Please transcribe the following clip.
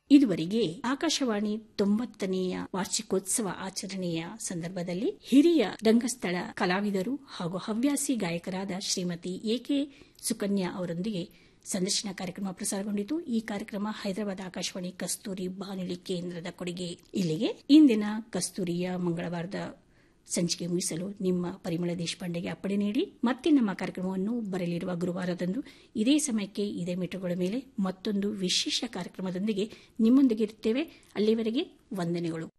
ಇದುವರೆಗೆ ಆಕಾಶವಾಣಿ ತೊಂಬತ್ತನೆಯ ವಾರ್ಷಿಕೋತ್ಸವ ಆಚರಣೆಯ ಸಂದರ್ಭದಲ್ಲಿ ಹಿರಿಯ ರಂಗಸ್ಥಳ ಕಲಾವಿದರು ಹಾಗೂ ಹವ್ಯಾಸಿ ಗಾಯಕರಾದ ಶ್ರೀಮತಿ ಎಕೆ ಸುಕನ್ಯಾ ಅವರೊಂದಿಗೆ ಸಂದರ್ಶನ ಕಾರ್ಯಕ್ರಮ ಪ್ರಸಾರಗೊಂಡಿತು ಈ ಕಾರ್ಯಕ್ರಮ ಹೈದರಾಬಾದ್ ಆಕಾಶವಾಣಿ ಕಸ್ತೂರಿ ಬಾನುಲಿ ಕೇಂದ್ರದ ಕೊಡುಗೆ ಇಲ್ಲಿಗೆ ಇಂದಿನ ಕಸ್ತೂರಿಯ ಮಂಗಳವಾರದ ಸಂಚಿಕೆ ಮುಗಿಸಲು ನಿಮ್ಮ ಪರಿಮಳ ದೇಶಪಾಂಡೆಗೆ ಅಪ್ಪಣೆ ನೀಡಿ ಮತ್ತೆ ನಮ್ಮ ಕಾರ್ಯಕ್ರಮವನ್ನು ಬರಲಿರುವ ಗುರುವಾರದಂದು ಇದೇ ಸಮಯಕ್ಕೆ ಇದೇ ಮೀಟರ್ಗಳ ಮೇಲೆ ಮತ್ತೊಂದು ವಿಶೇಷ ಕಾರ್ಯಕ್ರಮದೊಂದಿಗೆ ನಿಮ್ಮೊಂದಿಗೆ ಇರುತ್ತೇವೆ ಅಲ್ಲಿವರೆಗೆ ವಂದನೆಗಳು